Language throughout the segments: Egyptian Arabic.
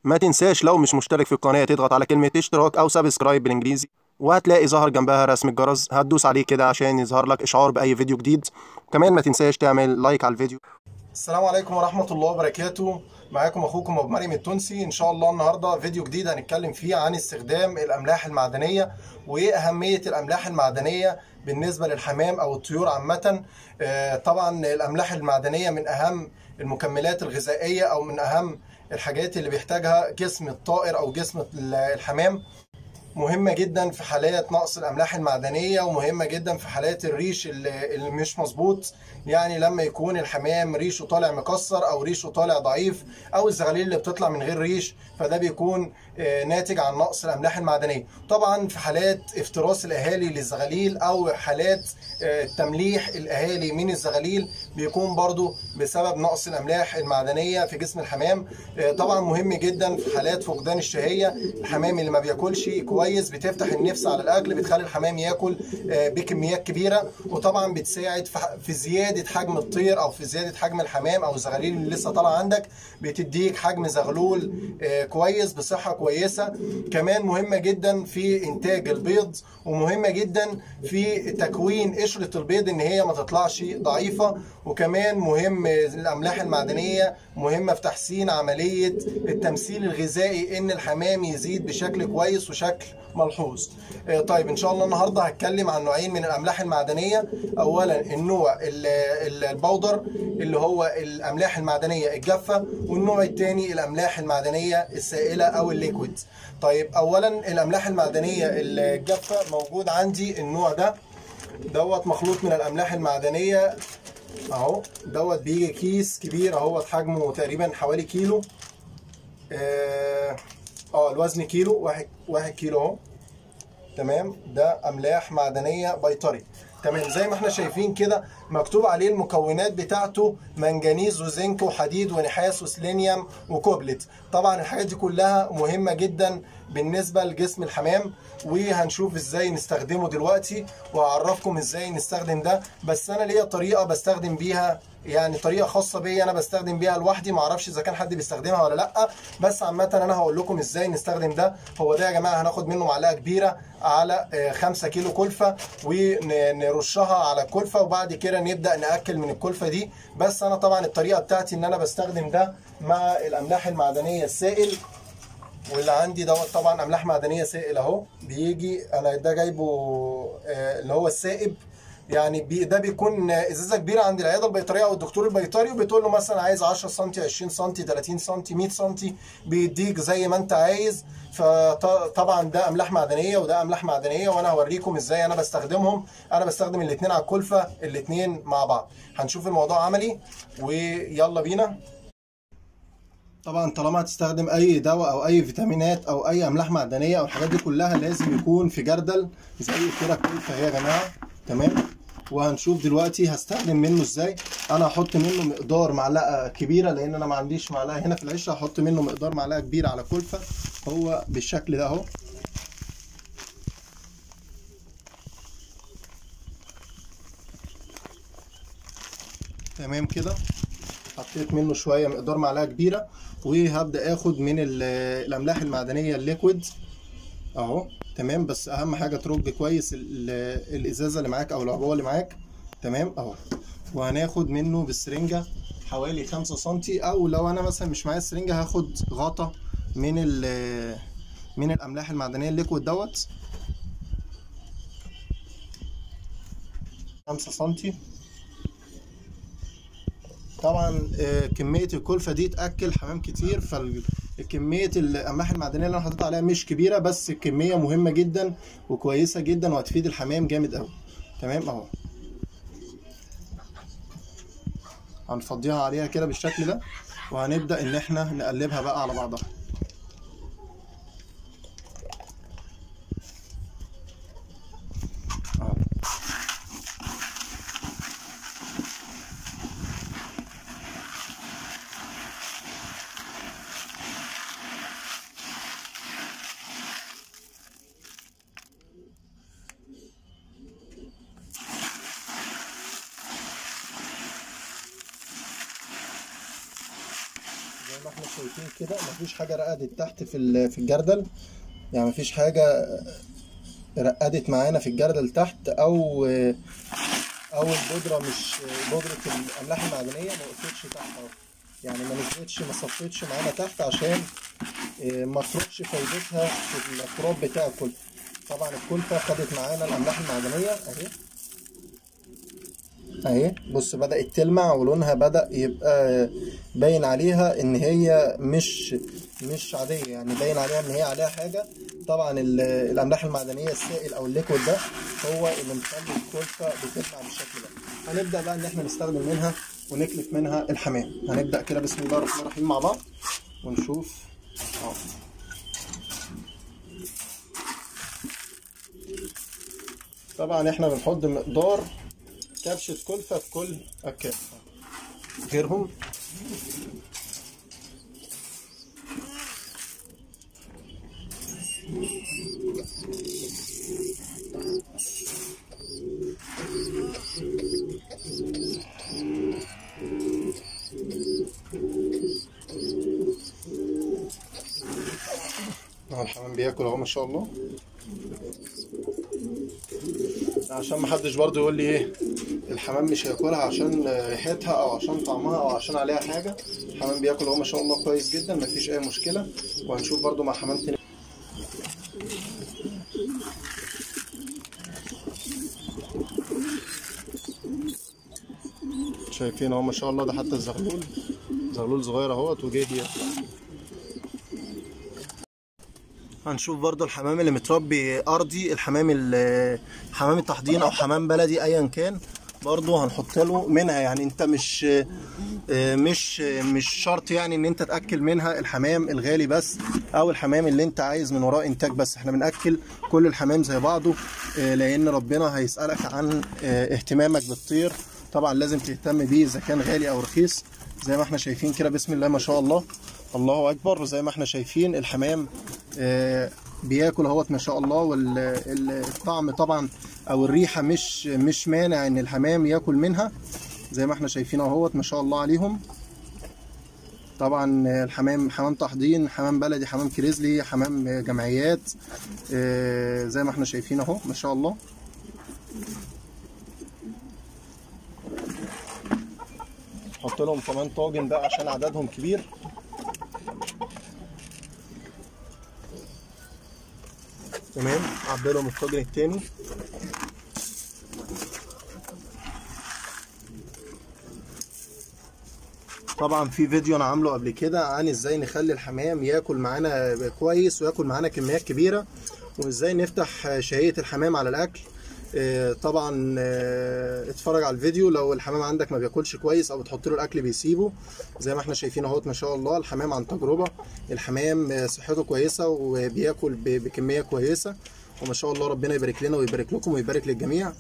ما تنساش لو مش مشترك في القناة تضغط على كلمة اشتراك أو سبسكرايب بالإنجليزي وهتلاقي ظهر جنبها رسم الجرس هتدوس عليه كده عشان يظهر لك إشعار بأي فيديو جديد كمان ما تنساش تعمل لايك على الفيديو السلام عليكم ورحمة الله وبركاته معاكم أخوكم أبو مريم التونسي إن شاء الله النهاردة فيديو جديد هنتكلم فيه عن استخدام الأملاح المعدنية وإيه أهمية الأملاح المعدنية بالنسبة للحمام أو الطيور عامة آه، طبعا الأملاح المعدنية من أهم المكملات الغذائية أو من أهم الحاجات اللي بيحتاجها جسم الطائر أو جسم الحمام مهمة جدا في حالات نقص الأملاح المعدنية ومهمة جدا في حالات الريش اللي اللي مش مظبوط يعني لما يكون الحمام ريشه طالع مكسر أو ريشه طالع ضعيف أو الزغاليل اللي بتطلع من غير ريش فده بيكون آه، ناتج عن نقص الأملاح المعدنية طبعا في حالات افتراس الأهالي للزغاليل أو حالات آه، تمليح الأهالي من الزغاليل بيكون برضو بسبب نقص الأملاح المعدنية في جسم الحمام آه، طبعا مهم جدا في حالات فقدان الشهية الحمام اللي ما بياكلش كويس بتفتح النفس على الأكل بتخلي الحمام ياكل آه، بكميات كبيرة وطبعا بتساعد في ح- في زيادة حجم الطير أو في زيادة حجم الحمام أو الزغاليل اللي لسه طالعة عندك بتديك حجم زغلول آه، كويس بصحة كويسة كمان مهمة جدا في إنتاج البيض ومهمة جدا في تكوين قشرة البيض إن هي ما تطلعش ضعيفة وكمان مهم الأملاح المعدنية مهمة في تحسين عملية التمثيل الغذائي إن الحمام يزيد بشكل كويس وشكل ملحوظ آه، طيب إن شاء الله النهاردة هتكلم عن نوعين من الأملاح المعدنية أولا النوع ال- ال- البودر اللي هو الأملاح المعدنية الجافة والنوع الثاني الأملاح المعدنية السائلة أو الليكويد طيب أولا الأملاح المعدنية الجافة موجود عندي النوع ده دوت مخلوط من الأملاح المعدنية اهو دوت بيجي كيس كبير اهوت حجمه تقريبا حوالي كيلو اه آه، الوزن كيلو واحد, واحد كيلو اهو تمام ده املاح معدنيه بيطري تمام زي ما احنا شايفين كده مكتوب عليه المكونات بتاعته منجنيز وزنك وحديد ونحاس وسيلينيوم وكوبلت طبعا الحاجات دي كلها مهمه جدا بالنسبه لجسم الحمام وهنشوف ازاي نستخدمه دلوقتي وهعرفكم ازاي نستخدم ده بس انا ليا طريقه بستخدم بيها يعني طريقه خاصه بيا انا بستخدم بيها لوحدي ما اعرفش اذا كان حد بيستخدمها ولا لا بس عامه انا هقول لكم ازاي نستخدم ده هو ده يا جماعه هناخد منه معلقه كبيره على 5 كيلو كلفه ونرشها على الكلفه وبعد كده نبدا ناكل من الكلفه دي بس انا طبعا الطريقه بتاعتي ان انا بستخدم ده مع الاملاح المعدنيه السائل واللي عندي دوت طبعا املاح معدنيه سائل اهو بيجي انا ده جايبه آه، اللي هو السائب يعني بي ده بيكون ازازه كبيره عند العياده البيطريه او الدكتور البيطري وبتقول له مثلا عايز 10 سم 20 سم 30 سم 100 سم بيديك زي ما انت عايز فطبعا ده املاح معدنيه وده املاح معدنيه وانا هوريكم ازاي انا بستخدمهم انا بستخدم الاثنين على الكلفه الاثنين مع بعض هنشوف الموضوع عملي ويلا بينا طبعا طالما هتستخدم اي دواء او اي فيتامينات او اي املاح معدنيه او الحاجات دي كلها لازم يكون في جردل زي كده كلفه اهي يا جماعه تمام وهنشوف دلوقتي هستخدم منه ازاي انا هحط منه مقدار معلقه كبيره لان انا ما عنديش معلقه هنا في العشه هحط منه مقدار معلقه كبيره على كلفه هو بالشكل ده اهو تمام كده حطيت منه شويه مقدار معلقه كبيره وهبدا اخد من ال- الاملاح المعدنيه الليكويد اهو تمام بس اهم حاجه ترج كويس ال- الازازه اللي معاك او العبوه اللي معاك تمام اهو وهناخد منه بالسرنجه حوالي 5 سم او لو انا مثلا مش معايا السرنجه هاخد غطا من ال من الاملاح المعدنيه الليكويد دوت 5 سم طبعا آه، كميه الكلفه دي تاكل حمام كتير فكميه الاملاح المعدنيه اللي انا حاطط عليها مش كبيره بس الكميه مهمه جدا وكويسه جدا وهتفيد الحمام جامد قوي تمام اهو هنفضيها عليها كده بالشكل ده وهنبدا ان احنا نقلبها بقى على بعضها أهو. زي ما احنا شايفين كده مفيش حاجه رقدت تحت في ال- في الجردل يعني مفيش حاجه رقدت معانا في الجردل تحت او او البودره مش بودره الاملاح المعدنيه ما وقفتش تحت اهو يعني ما نزلتش ما صفتش معانا تحت عشان آه، ما تروحش فايدتها في التراب بتاع الكلفه طبعا الكلفه خدت معانا الاملاح المعدنيه اهي اهي بص بدأت تلمع ولونها بدأ يبقى باين عليها ان هي مش مش عادية يعني باين عليها ان هي عليها حاجة طبعا ال- الاملاح المعدنية السائل او الليكويد ده هو اللي مخلي الكلفة بتلمع بالشكل ده هنبدأ بقى ان احنا نستخدم منها ونكلف منها الحمام هنبدأ كده بسم الله الرحمن الرحيم مع بعض ونشوف اه طبعا احنا بنحط مقدار كبشة كلفة في كل أكاف غيرهم اهو الحمام بياكل اهو ما شاء الله عشان ما حدش برضه يقول لي ايه الحمام مش هياكلها عشان ريحتها او عشان طعمها او عشان عليها حاجه الحمام بياكل اهو ما شاء الله كويس جدا مفيش اي مشكله وهنشوف برضه مع حمام تاني شايفين اهو ما شاء الله ده حتى الزغلول زغلول صغير اهوت وجه يطلع هنشوف برضو الحمام اللي متربي ارضي الحمام ال- حمام التحضين او حمام بلدي ايا كان برضو هنحط له منها يعني انت مش مش مش شرط يعني ان انت تاكل منها الحمام الغالي بس او الحمام اللي انت عايز من وراه انتاج بس احنا بناكل كل الحمام زي بعضه لان ربنا هيسالك عن اهتمامك بالطير طبعا لازم تهتم بيه اذا كان غالي او رخيص زي ما احنا شايفين كده بسم الله ما شاء الله الله اكبر وزي ما احنا شايفين الحمام آه، بياكل اهوت ما شاء الله والطعم طبعا او الريحه مش مش مانع ان الحمام ياكل منها زي ما احنا شايفين اهوت ما شاء الله عليهم طبعا الحمام حمام تحضين حمام بلدي حمام كريزلي حمام جمعيات آه، زي ما احنا شايفين اهو ما شاء الله نحط لهم كمان طاجن بقى عشان عددهم كبير تمام عبي لهم الطاجن التاني طبعا في فيديو انا عامله قبل كده عن ازاي نخلي الحمام ياكل معانا كويس وياكل معانا كميات كبيره وازاي نفتح شهيه الحمام على الاكل آه، طبعا آه، اتفرج على الفيديو لو الحمام عندك ما بياكلش كويس او بتحط له الاكل بيسيبه زي ما احنا شايفين اهوت ما شاء الله الحمام عن تجربه الحمام آه، صحته كويسه وبياكل ب- بكميه كويسه وما شاء الله ربنا يبارك لنا ويبارك لكم ويبارك للجميع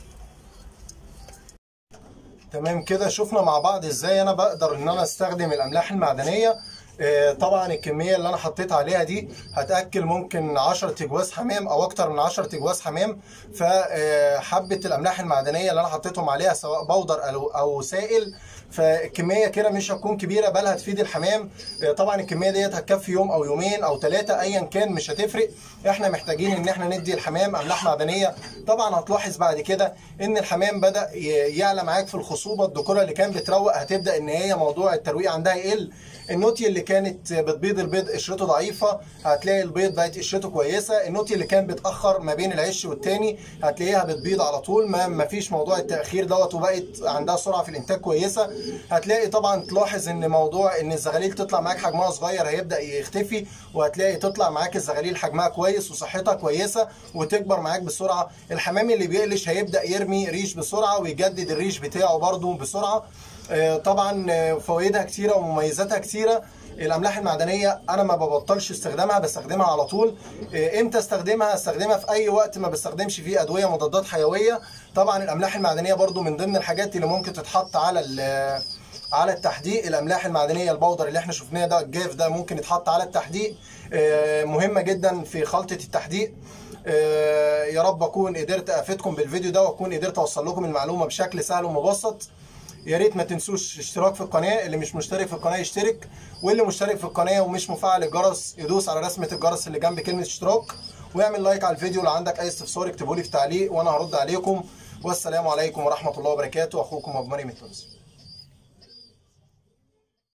تمام كده شفنا مع بعض ازاي انا بقدر ان انا استخدم الاملاح المعدنيه آه، طبعا الكميه اللي انا حطيت عليها دي هتاكل ممكن 10 تجواز حمام او اكتر من 10 تجواز حمام فحبه الاملاح المعدنيه اللي انا حطيتهم عليها سواء بودر او او سائل فالكميه كده مش هتكون كبيره بل هتفيد الحمام آه، طبعا الكميه ديت هتكفي يوم او يومين او ثلاثه ايا كان مش هتفرق احنا محتاجين ان احنا ندي الحمام املاح معدنيه طبعا هتلاحظ بعد كده ان الحمام بدا ي- يعلى معاك في الخصوبه الذكوره اللي كان بتروق هتبدا ان هي موضوع الترويق عندها يقل النوتي اللي كانت بتبيض البيض قشرته ضعيفه هتلاقي البيض بقت قشرته كويسه النوتي اللي كان بتاخر ما بين العش والتاني هتلاقيها بتبيض على طول ما ما فيش موضوع التاخير دوت وبقت عندها سرعه في الانتاج كويسه هتلاقي طبعا تلاحظ ان موضوع ان الزغاليل تطلع معاك حجمها صغير هيبدا يختفي وهتلاقي تطلع معاك الزغاليل حجمها كويس وصحتها كويسه وتكبر معاك بسرعه الحمام اللي بيقلش هيبدا يرمي ريش بسرعه ويجدد الريش بتاعه برده بسرعه آه، طبعا آه، فوائدها كتيره ومميزاتها كتيره الاملاح المعدنيه انا ما ببطلش استخدامها بستخدمها على طول آه، امتى استخدمها استخدمها في اي وقت ما بستخدمش فيه ادويه مضادات حيويه طبعا الاملاح المعدنيه برضو من ضمن الحاجات اللي ممكن تتحط على ال- على التحديق الاملاح المعدنيه البودر اللي احنا شفناه ده الجاف ده ممكن يتحط على التحديق آه، مهمه جدا في خلطه التحديق آه، يا رب اكون قدرت افيدكم بالفيديو ده واكون قدرت اوصل لكم المعلومه بشكل سهل ومبسط يا ريت ما تنسوش اشتراك في القناه اللي مش مشترك في القناه يشترك واللي مشترك في القناه ومش مفعل الجرس يدوس على رسمه الجرس اللي جنب كلمه اشتراك ويعمل لايك على الفيديو لو عندك اي استفسار اكتبوا لي في تعليق وانا هرد عليكم والسلام عليكم ورحمه الله وبركاته اخوكم ابو مريم التونسي